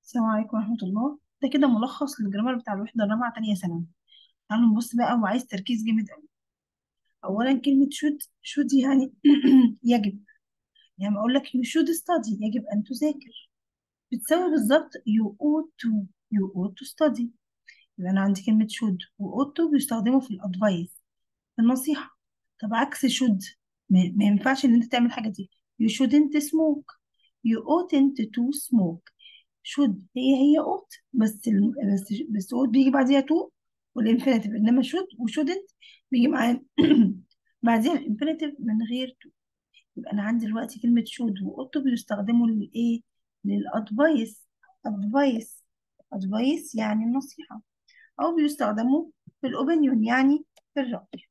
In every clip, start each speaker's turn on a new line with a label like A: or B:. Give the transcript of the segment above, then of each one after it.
A: السلام عليكم ورحمة الله ده كده ملخص للجرامر بتاع الوحدة الرابعة تانية ثانوي تعالوا نبص بقى وعايز تركيز جامد أوي أولا كلمة should should يعني يجب يعني بقول لك you should study يجب أن تذاكر بتساوي بالظبط you ought to you ought to study يبقى أنا عندي كلمة should و ought to بيستخدموا في الأدفايس في النصيحة طب عكس should ما ما ينفعش إن أنت تعمل الحاجة دي you shouldn't smoke you oughtn't to smoke should هي هي ought بس ال... بس بس ought بيجي بعديها to والانفينيتيف انما should و shouldn't بيجي معاه بعديها الانفينيتيف من غير to يبقى انا عندي دلوقتي كلمة should و ought بيستخدموا للايه للادفايس advice advice يعني النصيحة او بيستخدموا في الاوبينيون يعني في الرأي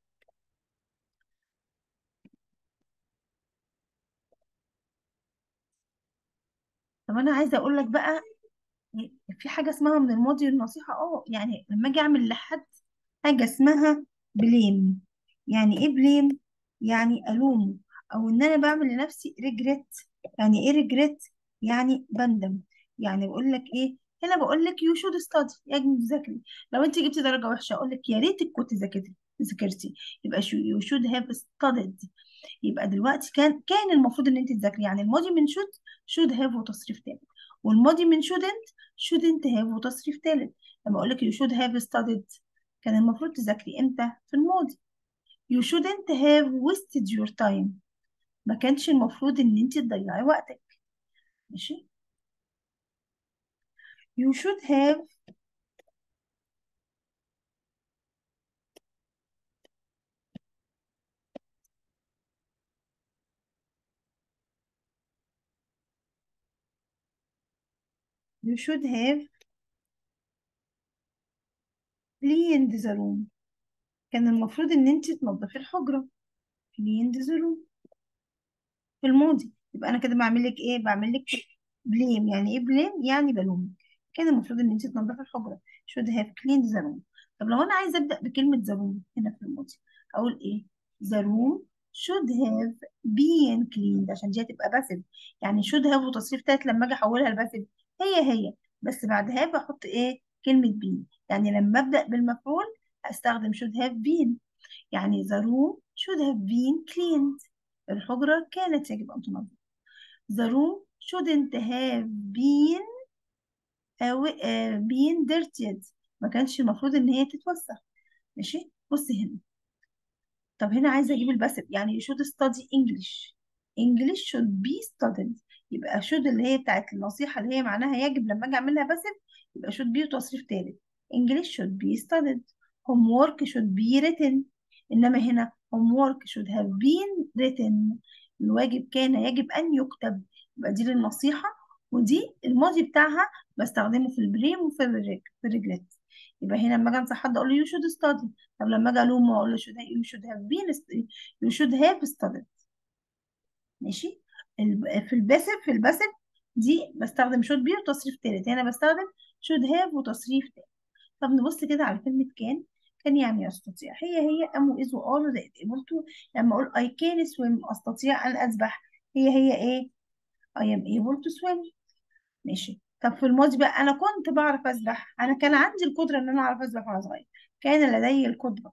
A: طب انا عايزة اقول لك بقى في حاجة اسمها من الماضي والنصيحة اه يعني لما اجي اعمل لحد حاجة اسمها بليم يعني ايه بليم يعني الومه او ان انا بعمل لنفسي ريجريت يعني ايه ريجريت يعني بندم يعني بقول لك ايه هنا بقول لك يو شود ستادي يجب تذاكري لو انت جبتي درجة وحشة اقول لك يا ريتك كنت ذاكرتي ذاكرتي يبقى يو شود هاف ستاديد يبقى دلوقتي كان كان المفروض ان انت تذاكري يعني الماضي من شود شود هاف وتصريف تالت والماضي من shouldn't shouldn't have وتصريف تالت لما اقول لك you should have studied كان المفروض تذاكري امتى في الماضي you shouldn't have wasted your time ما كانش المفروض ان انت تضيعي وقتك ماشي you should have you should have cleaned the room كان المفروض ان انت تنظفي الحجرة cleaned the room في الماضي يبقى انا كده بعمل لك ايه بعمل لك بليم يعني ايه بليم يعني بلومك كان المفروض ان انت تنظفي الحجرة should have cleaned the room طب لو انا عايزه ابدا بكلمه the room هنا في الماضي اقول ايه the room should have been cleaned عشان دي هتبقى باسف يعني should have وتصريف تالت لما اجي احولها لباسف هي هي بس بعدها بحط ايه كلمه been يعني لما ابدا بالمفعول استخدم should have been يعني the room should have been cleaned الحجرة كانت يجب أن تنظف the room shouldn't have been أو uh, been dirtied ما كانش المفروض إن هي تتوسخ ماشي بصي هنا طب هنا عايزة أجيب الباسف يعني you should study English English should be studied يبقى should اللي هي بتاعت النصيحة اللي هي معناها يجب لما أجي أعملها باسف يبقى should be وتصريف تالت English should be studied homework should be written إنما هنا homework should have been written الواجب كان يجب أن يكتب يبقى دي للنصيحة ودي الماضي بتاعها بستخدمه في البريم وفي الريج في الريجريت يبقى هنا لما اجي انصح حد اقول له you should study طب لما اجي الومه اقول له should you should have been you should have studied ماشي في الباسف في الباسف دي بستخدم should be وتصريف تالت هنا بستخدم should have وتصريف تالت طب نبص كده على كلمة كان كان يعني يستطيع هي هي ام واز وار زائد able to لما اقول I can swim استطيع ان اسبح هي هي ايه I am able to swim ماشي طب في الماضي بقى انا كنت بعرف اسبح انا كان عندي القدره ان انا اعرف اسبح وانا صغير كان لدي القدره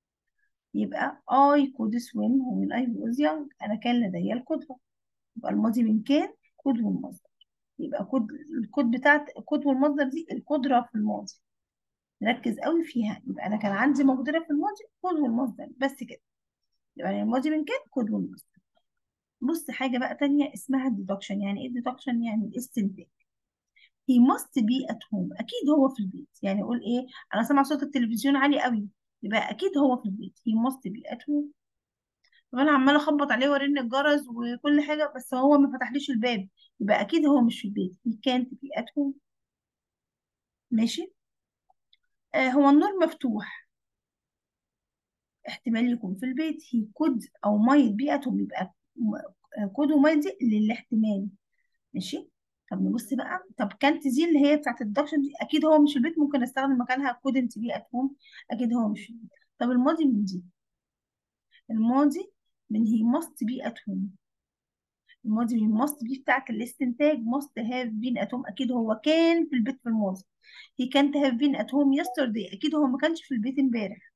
A: يبقى I could swim when I was young انا كان لدي القدره يبقى الماضي من كان كود والمصدر يبقى كود الكود بتاعت الكود والمصدر دي القدره في الماضي نركز قوي فيها يبقى انا كان عندي مقدره في الماضي كود والمصدر بس كده يبقى الماضي من كان كود والمصدر بص حاجه بقى تانية اسمها deduction يعني ايه deduction يعني الاستنتاج he must be at home اكيد هو في البيت يعني اقول ايه انا سامع صوت التلفزيون عالي قوي يبقى اكيد هو في البيت he must be at home طب انا عماله اخبط عليه وارن الجرس وكل حاجه بس هو ما فتحليش الباب يبقى اكيد هو مش في البيت he can't be at home ماشي آه هو النور مفتوح احتمال يكون في البيت he could او might be at home يبقى could وmight دي للاحتمال ماشي طب نبص بقى طب كانت دي اللي هي بتاعت الدكشن دي اكيد هو مش في البيت ممكن استخدم مكانها couldn't be at home اكيد هو مش في البيت طب الماضي من دي الماضي من he must be at home الماضي من must دي بتاعت الاستنتاج must have been at home اكيد هو كان في البيت في الماضي he can't have been at home yesterday اكيد هو ما كانش في البيت امبارح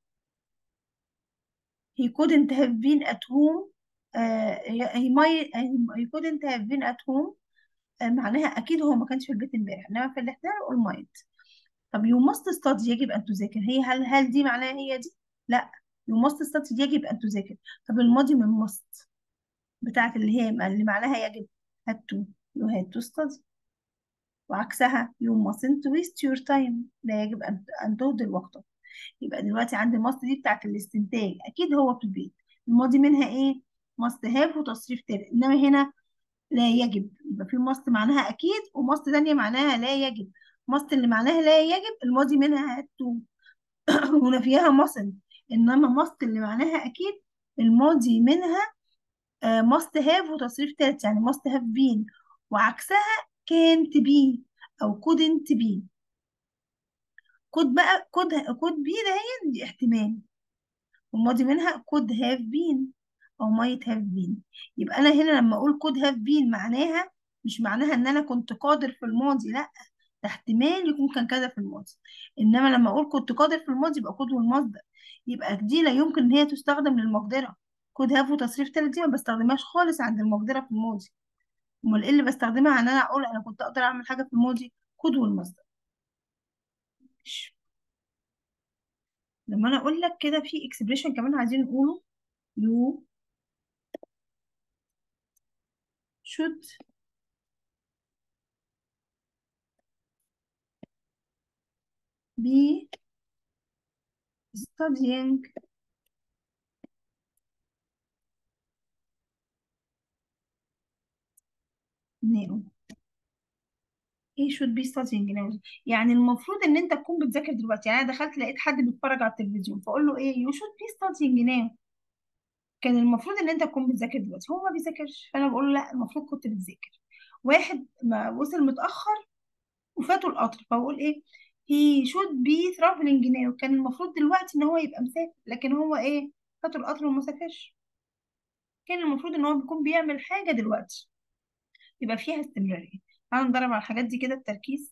A: he couldn't have been at home آه he might he couldn't have been at home آه معناها اكيد هو ما كانش في البيت امبارح انما في الاحتمال قول might طب you must study يجب ان تذاكر هي هل هل دي معناها هي دي لا you must study يجب ان تذاكر طب الماضي من must بتاعت اللي هي اللي معناها يجب had to you had to study وعكسها you mustn't waste your time لا يجب أن أن تهدر وقتك يبقى دلوقتي عندي must دي بتاعت الاستنتاج أكيد هو في البيت الماضي منها إيه must have وتصريف تالت إنما هنا لا يجب يبقى في must معناها أكيد وmust تانية معناها لا يجب must اللي معناها لا يجب الماضي منها had to هنا فيها mustn't إنما must اللي معناها أكيد الماضي منها آه، must have وتصريف تالت يعني must have been وعكسها can't be أو couldn't be could بقى could could be ده هي دي احتمال والماضي منها could have been أو might have been يبقى أنا هنا لما أقول could have been معناها مش معناها إن أنا كنت قادر في الماضي لأ ده احتمال يكون كان كذا في الماضي إنما لما أقول كنت قادر في الماضي يبقى could والمصدر يبقى دي لا يمكن إن هي تستخدم للمقدرة could have وتصريف تالت دي ما بستخدمهاش خالص عند المقدرة في الماضي امال ايه اللي بستخدمها ان انا اقول انا كنت اقدر اعمل حاجه في الماضي خد والمصدر لما انا اقول لك كده في اكسبريشن كمان عايزين نقوله you should be studying now ايه should be studying now يعني المفروض ان انت تكون بتذاكر دلوقتي يعني انا دخلت لقيت حد بيتفرج على التلفزيون فاقول له ايه you should be studying now كان المفروض ان انت تكون بتذاكر دلوقتي هو ما بيذاكرش فانا بقول له لا المفروض كنت بتذاكر واحد ما وصل متاخر وفاته القطر فبقول ايه he should be traveling now كان المفروض دلوقتي ان هو يبقى مسافر لكن هو ايه فاته القطر وما سافرش كان المفروض ان هو بيكون بيعمل حاجه دلوقتي يبقى فيها استمراريه تعالوا نضرب على الحاجات دي كده التركيز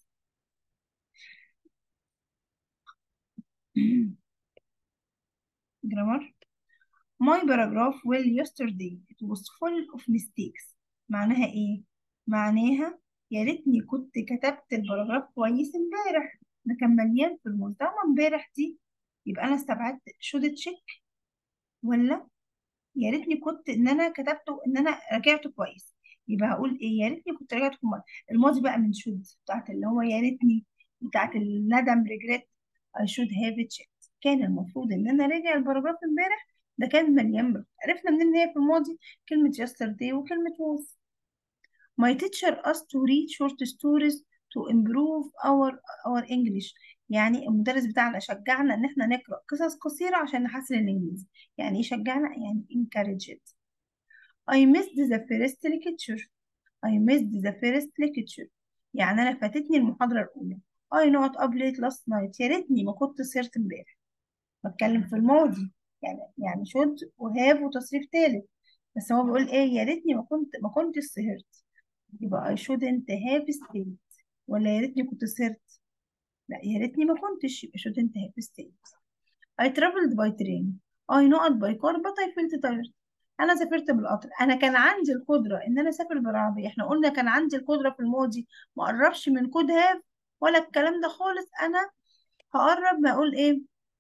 A: جرامر My paragraph well yesterday it was full of mistakes معناها ايه معناها يا ريتني كنت كتبت البراجراف كويس امبارح ده كان مليان في الموز طالما امبارح دي يبقى انا استبعدت should check ولا يا ريتني كنت ان انا كتبته ان انا راجعته كويس يبقى هقول ايه يا ريتني كنت راجعته في الماضي الماضي بقى من should بتاعت اللي هو يا ريتني بتاعت الندم regret I should have checked كان المفروض ان انا راجع البراجراف امبارح ده كان مليان بر- عرفنا منين ان هي في الماضي كلمة yesterday وكلمة was My teacher asked to read short stories to improve our our English يعني المدرس بتاعنا شجعنا ان احنا نقرأ قصص قصيرة عشان نحسن الانجليزي يعني ايه شجعنا يعني encouraged I missed the first lecture I missed the first lecture يعني انا فاتتني المحاضرة الأولى I not up late last night يا ريتني ما كنت سهرت امبارح بتكلم في الماضي يعني يعني should وهاف وتصريف تالت بس هو بيقول ايه يا ريتني ما كنت ما كنتش سهرت يبقى I shouldn't have stayed ولا يا ريتني كنت سهرت لا يا ريتني ما كنتش يبقى shouldn't have stayed I traveled by train I not by car but I felt tired انا سافرت بالقطر انا كان عندي القدره ان انا اسافر بالعربيه احنا قلنا كان عندي القدره في الماضي ما اقربش من كود هاف ولا الكلام ده خالص انا هقرب ما اقول ايه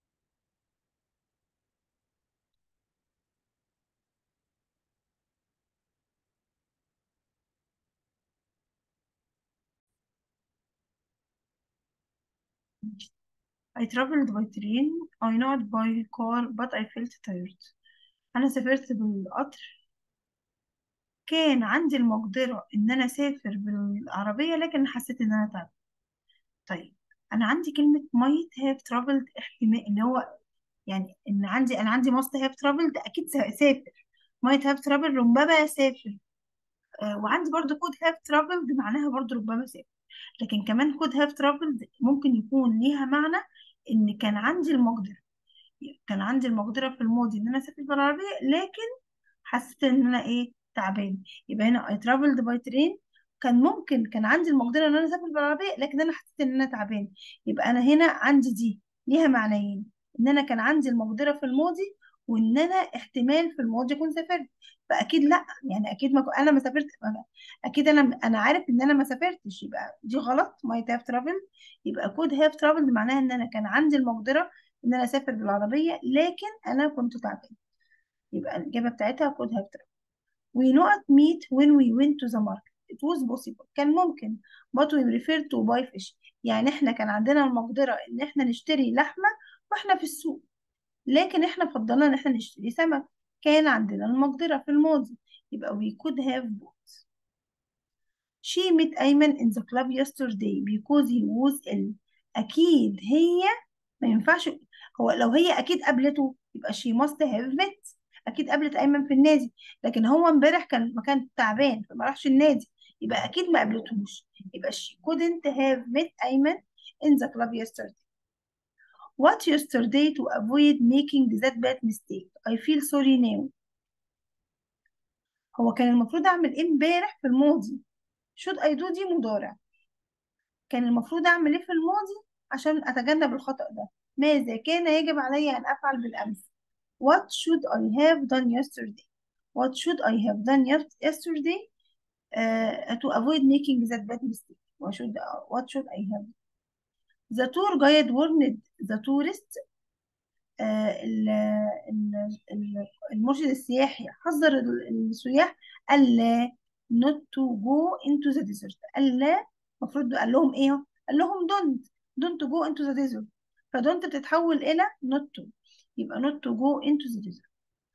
A: I traveled by train I not by car but I felt tired انا سافرت بالقطر كان عندي المقدرة إن أنا أسافر بالعربية لكن حسيت إن أنا تعبت طيب أنا عندي كلمة might have traveled احتمال اللي هو يعني إن عندي أنا عندي must have traveled أكيد سا- سافر might have traveled ربما سافر آه وعندي برضو could have traveled معناها برضو ربما سافر لكن كمان could have traveled ممكن يكون ليها معنى إن كان عندي المقدرة كان عندي المقدرة في الماضي إن أنا أسافر بالعربية لكن حسيت إن أنا إيه تعبان يبقى هنا I traveled by train كان ممكن كان عندي المقدرة ان انا اسافر بالعربية لكن انا حسيت ان انا تعبان يبقى انا هنا عندي دي ليها معنيين ان انا كان عندي المقدرة في الماضي وان انا احتمال في الماضي اكون سافرت فاكيد لا يعني اكيد ما كو- انا ما سافرت اكيد انا انا عارف ان انا ما سافرتش يبقى دي غلط might have traveled يبقى could have traveled معناها ان انا كان عندي المقدرة ان انا اسافر بالعربية لكن انا كنت تعبان يبقى الإجابة بتاعتها could have traveled we not meet when we went to the market it was possible كان ممكن but we prefer to buy fish يعني احنا كان عندنا المقدرة ان احنا نشتري لحمة واحنا في السوق لكن احنا فضلنا ان احنا نشتري سمك كان عندنا المقدرة في الماضي يبقى we could have bought she met أيمن in the club yesterday because he was ill أكيد هي ما ينفعش هو لو هي أكيد قابلته يبقى she must have met أكيد قابلت أيمن في النادي لكن هو امبارح كان ما كان تعبان فما راحش النادي يبقى أكيد ما قابلتهوش يبقى she couldn't have met أيمن in the club yesterday what yesterday to avoid making that bad mistake I feel sorry now هو كان المفروض أعمل إيه امبارح في الماضي should I do دي مضارع كان المفروض أعمل إيه في الماضي عشان أتجنب الخطأ ده ماذا كان يجب علي أن أفعل بالأمس What should I have done yesterday What should I have done yes- yesterday uh, to avoid making that bad mistake What should, what should I have The tour guide warned the tourist آه، ال- ال- ال- المرشد السياحي حذر ال- السياح ألا not to go into the desert ألا المفروض قال لهم إيه؟ قال لهم don't don't go into the desert فدونت بتتحول إلى not to يبقى not to go into the desert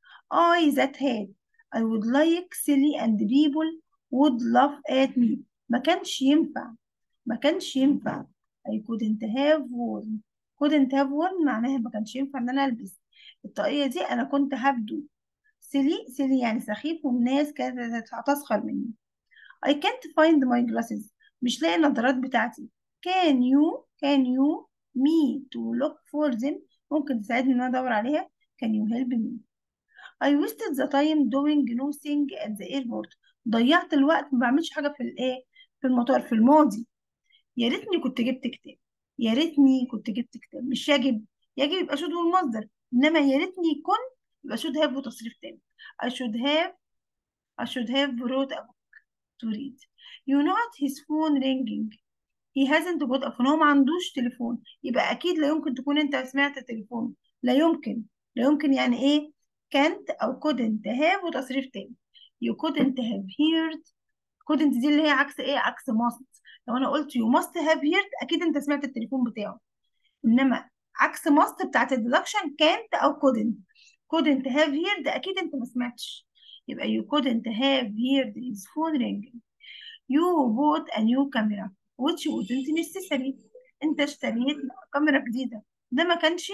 A: I that had I would like silly and people would laugh at me ما كانش ينفع ما كانش ينفع I couldn't have worn couldn't have worn معناها ما كانش ينفع ان انا البس الطاقية دي انا كنت هبدو سيلي سيلي يعني سخيف والناس كانت هتسخر مني I can't find my glasses مش لاقي النظارات بتاعتي can you can you me to look for them ممكن تساعدني ان انا ادور عليها can you help me I wasted the time doing nothing at the airport ضيعت الوقت ما بعملش حاجة في الايه في المطار في الماضي يا ريتني كنت جبت كتاب يا ريتني كنت جبت كتاب مش يجب يجب يبقى should والمصدر انما يا ريتني كنت يبقى should have وتصريف تاني I should have I should have wrote a book to read you not his phone ringing he hasn't got a phone هو ما عندوش تليفون يبقى اكيد لا يمكن تكون انت سمعت التليفون لا يمكن لا يمكن يعني ايه can't او couldn't have وتصريف تاني you couldn't have heard couldn't دي اللي هي عكس ايه عكس must لو انا قلت you must have heard اكيد انت سمعت التليفون بتاعه انما عكس must بتاعت الديدكشن can't او couldn't couldn't have heard اكيد انت ما سمعتش يبقى you couldn't have heard his phone ringing you bought a new camera which wasn't necessary انت اشتريت كاميرا جديدة ده ما كانش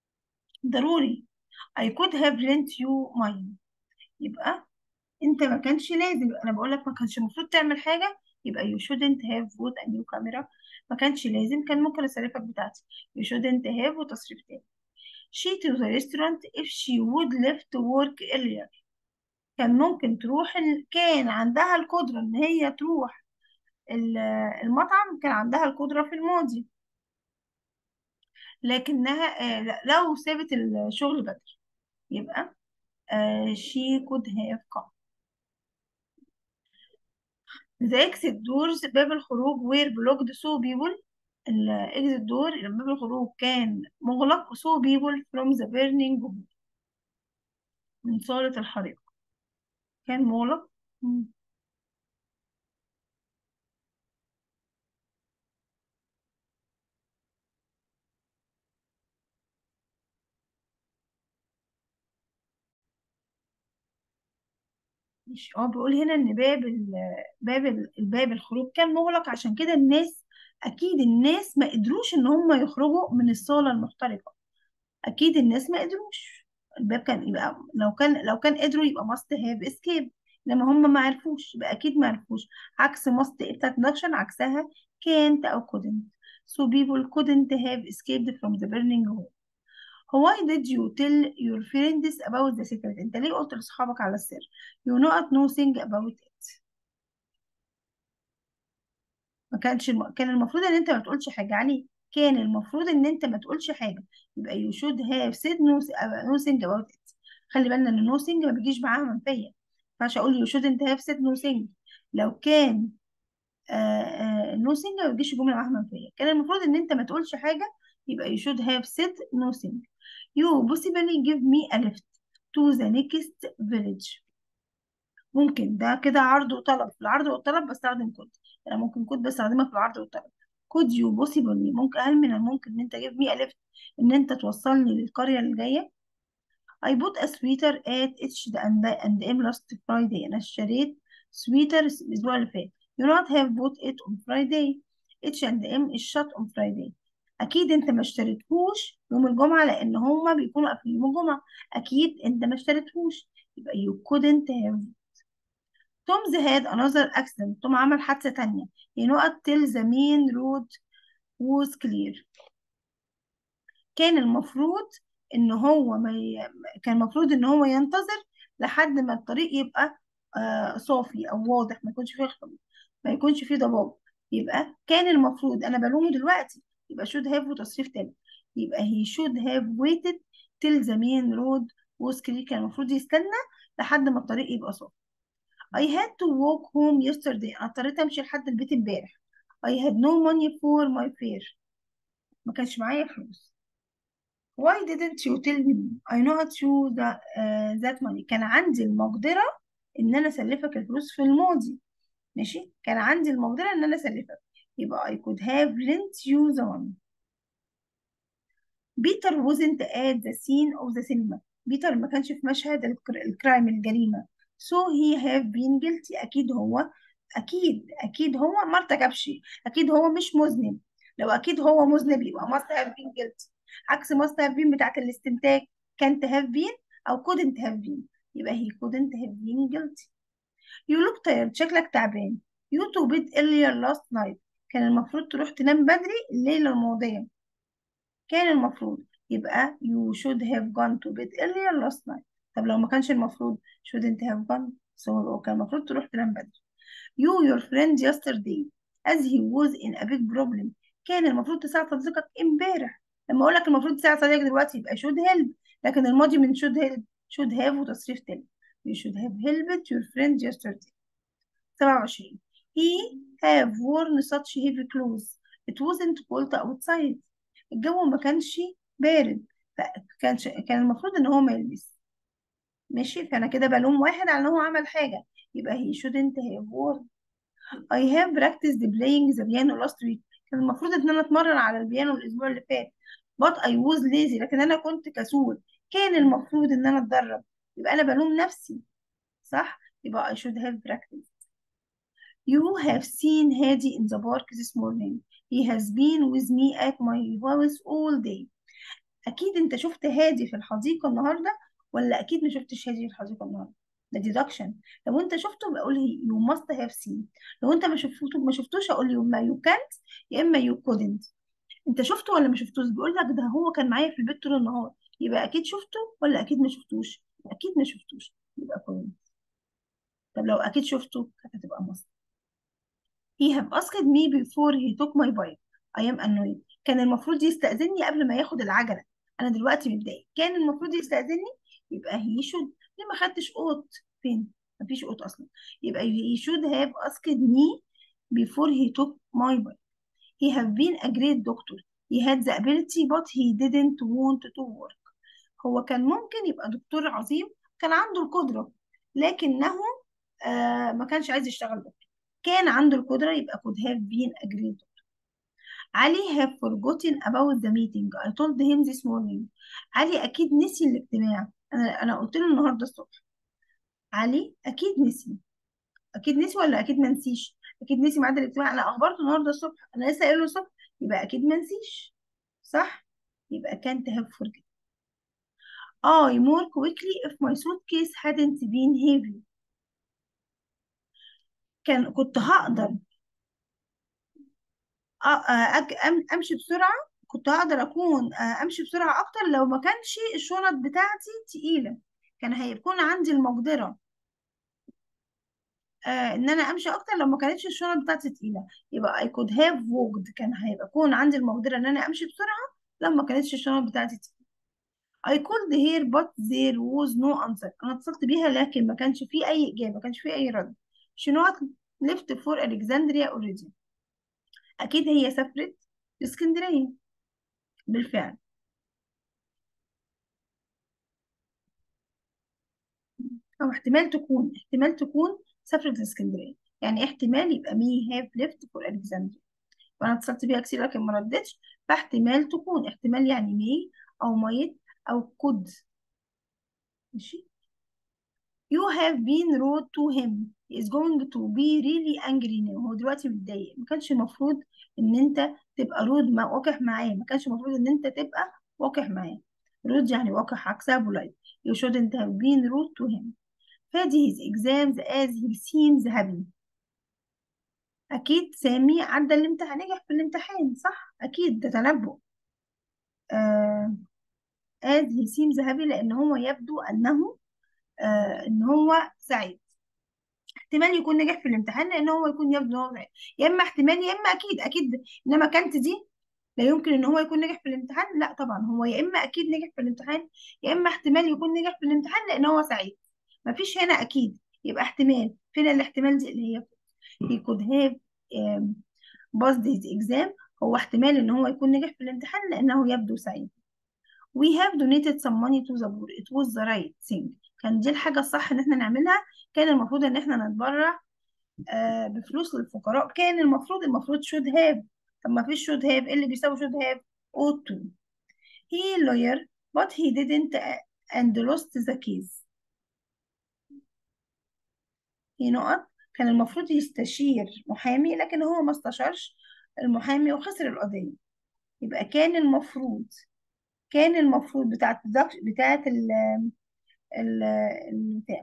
A: ضروري I could have lent you mine يبقى انت ما كانش لازم انا بقول لك ما كانش المفروض تعمل حاجة يبقى you shouldn't have bought a new camera ما كانش لازم كان ممكن اسلفك بتاعتي you shouldn't have وتصريف تاني she to the restaurant if she would left work earlier كان ممكن تروح ال... كان عندها القدرة ان هي تروح ال- المطعم كان عندها القدرة في الماضي لكنها آه، لا- لو سابت الشغل بدري يبقى آه، she could have come the exit doors باب الخروج were blocked so people ال exit door باب الخروج كان مغلق so people from the burning hall من صالة الحريق كان مغلق مم. مش هو بيقول هنا ان باب ال باب ال الباب الخروج كان مغلق عشان كده الناس اكيد الناس ما قدروش ان هم يخرجوا من الصالة المحترقة اكيد الناس ما قدروش الباب كان يبقى لو كان لو كان قدروا يبقى must have escape لما هم ما عرفوش يبقى اكيد ما عرفوش عكس must بتاعت induction عكسها can't او couldn't so people couldn't have escaped from the burning hole why did you tell your friends about the secret انت ليه قلت لاصحابك على السر you not nothing about it ما كانش الم... كان المفروض ان انت ما تقولش حاجه عليه كان المفروض ان انت ما تقولش حاجه يبقى you should have said no... nothing about it خلي بالنا ان nothing ما بيجيش معاها منفيه ما ينفعش اقول you shouldn't have said nothing لو كان آه آه nothing ما بيجيش جمله معاها منفيه كان المفروض ان انت ما تقولش حاجه يبقى you should have said nothing you possibly give me a lift to the next village ممكن ده كده عرض وطلب في العرض والطلب بستخدم كود انا ممكن كود بستخدمها في العرض والطلب could you possibly ممكن هل من الممكن ان انت give me a lift ان انت توصلني للقرية اللي جاية I bought a sweater at H and and M last Friday انا اشتريت سويتر الاسبوع اللي فات you not have bought it on Friday H and M is shut on Friday اكيد انت ما اشتريتهوش يوم الجمعة لان هما بيكونوا قافلين يوم الجمعة اكيد انت ما اشتريتهوش يبقى you couldn't have تومز had another accident توم عمل حادثة تانية he not till the main road was clear كان المفروض ان هو ما ي... كان المفروض ان هو ينتظر لحد ما الطريق يبقى آه صافي او واضح ما يكونش فيه خطوط ما يكونش فيه ضباب يبقى كان المفروض انا بلومه دلوقتي يبقى should have وتصريف تاني يبقى he should have waited till the main road was clear كان المفروض يستنى لحد ما الطريق يبقى صافي I had to walk home yesterday أنا اضطريت أمشي لحد البيت امبارح I had no money for my fare ما كانش معايا فلوس Why didn't you tell me I not you that, uh, that money كان عندي المقدرة إن أنا أسلفك الفلوس في الماضي ماشي كان عندي المقدرة إن أنا أسلفك يبقى I could have lent you the money بيتر wasn't at the scene of the cinema بيتر ما كانش في مشهد الكر- الكرايم الجريمة so he have been guilty أكيد هو أكيد أكيد هو ما ارتكبش أكيد هو مش مذنب لو أكيد هو مذنب يبقى must have been guilty عكس must have been بتاعت الاستنتاج can't have been أو couldn't have been يبقى he couldn't have been guilty you look tired شكلك تعبان you to bed earlier last night كان المفروض تروح تنام بدري الليلة الماضية كان المفروض يبقى you should have gone to bed earlier last night طب لو ما كانش المفروض shouldn't have gone so كان المفروض تروح تنام بدري you your friend yesterday as he was in a big problem كان المفروض تساعد صديقك امبارح لما اقول لك المفروض تساعد صديقك دلوقتي يبقى should help لكن الماضي من should help should have وتصريف تاني you should have helped your friend yesterday 27 he have worn such heavy clothes it wasn't cold outside الجو ما كانش بارد فكان كان المفروض ان هو ما يلبس ماشي فانا كده بلوم واحد على ان هو عمل حاجه يبقى he shouldn't have worn I have practiced playing the piano last week كان المفروض ان انا اتمرن على البيانو الاسبوع اللي فات but I was lazy لكن انا كنت كسول كان المفروض ان انا اتدرب يبقى انا بلوم نفسي صح يبقى I should have practiced You have seen Hadi in the park this morning. He has been with me at my house all day. أكيد أنت شفت هادي في الحديقة النهاردة ولا أكيد ما شفتش هادي في الحديقة النهاردة؟ ده deduction. لو أنت شفته بقول you must have seen. لو أنت ما شفته ما شفتوش أقول يا إما you can't يا إما you couldn't. أنت شفته ولا ما شفتوش؟ بيقول لك ده هو كان معايا في البيت طول النهار. يبقى أكيد شفته ولا أكيد ما شفتوش؟ أكيد ما شفتوش. يبقى couldn't. طب لو أكيد شفته كانت هتبقى must. He have asked me before he took my bike. I am annoyed. كان المفروض يستأذني قبل ما ياخد العجلة. أنا دلوقتي متضايق. كان المفروض يستأذني يبقى he should. ليه ما خدتش قوت؟ فين؟ مفيش قوت أصلا. يبقى he should have asked me before he took my bike. He have been a great doctor. He had the ability but he didn't want to work. هو كان ممكن يبقى دكتور عظيم كان عنده القدرة لكنه آه ما كانش عايز يشتغل دكتور. كان عنده القدرة يبقى could have been a great doctor. علي have forgotten about the meeting I told him this morning. علي أكيد نسي الاجتماع. أنا أنا قلت له النهاردة الصبح. علي أكيد نسي. أكيد نسي ولا أكيد ما نسيش؟ أكيد نسي ميعاد الاجتماع. أنا أخبرته النهاردة الصبح. أنا لسه قايله الصبح. يبقى أكيد ما نسيش. صح؟ يبقى can't have forgotten. I more quickly if my suitcase hadn't been heavy. كان كنت هقدر أ- أ- أج- أم- امشي بسرعه كنت هقدر اكون آه، امشي بسرعة اكتر لو ما كانش الشنط بتاعتي تقيلة كان هيكون عندي المقدرة آه ان انا امشي اكتر لو ما كانتش الشنط بتاعتي تقيلة يبقى I could have walked كان هيبقى يكون عندي المقدرة ان انا امشي بسرعة لو ما كانتش الشنط بتاعتي تقيلة I called here but there was no answer انا اتصلت بيها لكن ما كانش فيه اي اجابة ما كانش فيه اي رد she not left for Alexandria already اكيد هي سافرت لاسكندرية بالفعل او احتمال تكون احتمال تكون سافرت لاسكندرية يعني احتمال يبقى may have left for Alexandria وانا اتصلت بيها كتير لكن ما ردتش فاحتمال تكون احتمال يعني may او might او could ماشي You have been rude to him. He is going to be really angry now. هو دلوقتي متضايق. ما كانش المفروض ان انت تبقى رود ما وقح معاه. ما كانش المفروض ان انت تبقى وقح معاه. رود يعني وقح عكسها polite. You shouldn't have been rude to him. فادي his exams as he seems happy. أكيد سامي عدى الامتحان نجح في الامتحان صح؟ أكيد ده تنبؤ. آه as he seems happy لأن هو يبدو أنه آه ان هو سعيد احتمال يكون نجح في الامتحان لان هو يكون يبدو ان هو سعيد يا اما احتمال يا اما اكيد اكيد انما كانت دي لا يمكن ان هو يكون نجح في الامتحان لا طبعا هو يا اما اكيد نجح في الامتحان يا اما احتمال يكون نجح في الامتحان لان هو سعيد مفيش هنا اكيد يبقى احتمال فين الاحتمال دي اللي هي he could have um, passed his exam هو احتمال ان هو يكون نجح في الامتحان لانه يبدو سعيد We have donated some money to the poor. It was the right thing. كان دي الحاجة الصح إن إحنا نعملها. كان المفروض إن إحنا نتبرع آه بفلوس للفقراء. كان المفروض المفروض should have. طب ما فيش should have. إيه اللي بيساوي should have؟ ought to. He lawyer but he didn't and lost the case. he نقط كان المفروض يستشير محامي لكن هو ما استشارش المحامي وخسر القضية. يبقى كان المفروض كان المفروض بتاعت بتاعت ال ال البتاع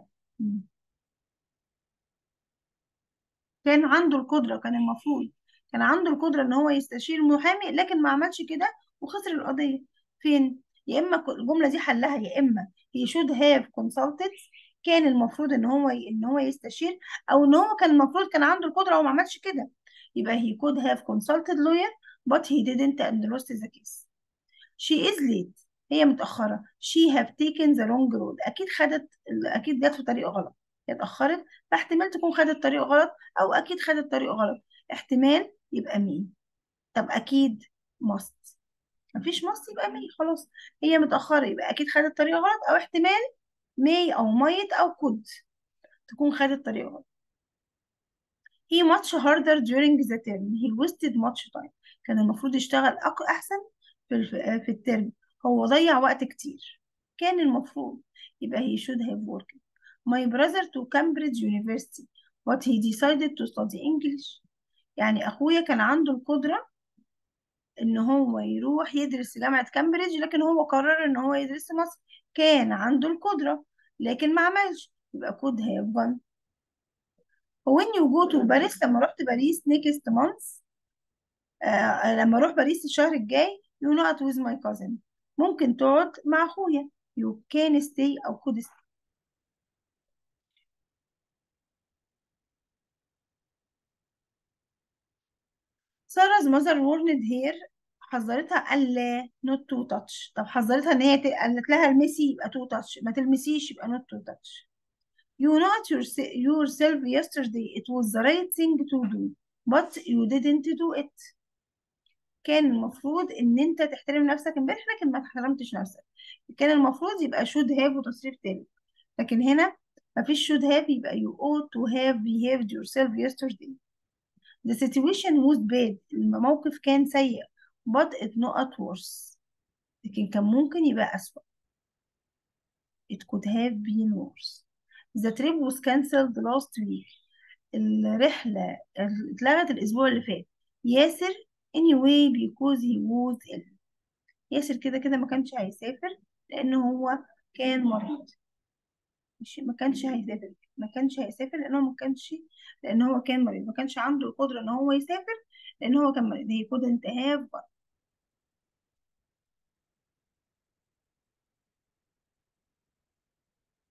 A: كان عنده القدرة كان المفروض كان عنده القدرة ان هو يستشير محامي لكن ما عملش كده وخسر القضية فين يا اما الجملة دي حلها يا اما he should have consulted كان المفروض ان هو ان هو يستشير او ان هو كان المفروض كان عنده القدرة وما عملش كده يبقى he could have consulted lawyer but he didn't and lost the case she is late هي متأخرة she have taken the wrong road أكيد خدت أكيد جت في طريق غلط هي اتأخرت فاحتمال تكون خدت طريق غلط أو أكيد خدت طريق غلط احتمال يبقى مين طب أكيد must مفيش must يبقى مي خلاص هي متأخرة يبقى أكيد خدت طريق غلط أو احتمال may أو might أو could تكون خدت طريق غلط he much harder during the term he wasted much time كان المفروض يشتغل أحسن في في الترم هو ضيع وقت كتير كان المفروض يبقى he should have worked my brother to Cambridge University but he decided to study English يعني أخويا كان عنده القدرة إن هو يروح يدرس في جامعة كامبريدج لكن هو قرر إن هو يدرس في مصر كان عنده القدرة لكن ما عملش يبقى could have gone when you go to Paris لما رحت باريس next month آه لما اروح باريس الشهر الجاي you not with my cousin ممكن تقعد مع اخويا you can stay او could stay سارة mother warned her حذرتها ألا not to touch طب حذرتها ان هي ت- قالت لها المسي يبقى to touch ما تلمسيش يبقى not to touch you not yourse- yourself yesterday it was the right thing to do but you didn't do it كان المفروض ان انت تحترم نفسك امبارح لكن ما احترمتش نفسك كان المفروض يبقى should have وتصريف تالت لكن هنا مفيش should have يبقى you ought to have behaved yourself yesterday the situation was bad الموقف كان سيء but it not worse لكن كان ممكن يبقى أسوأ it could have been worse the trip was cancelled last week الرحلة اتلغت الأسبوع اللي فات ياسر anyway because he was ill ياسر كده كده ما كانش هيسافر لأن هو كان مريض مش ما كانش هيسافر ما كانش هيسافر لأنه ما كانش لأن هو كان مريض ما كانش عنده القدرة إن هو يسافر لأن هو كان مريض he couldn't have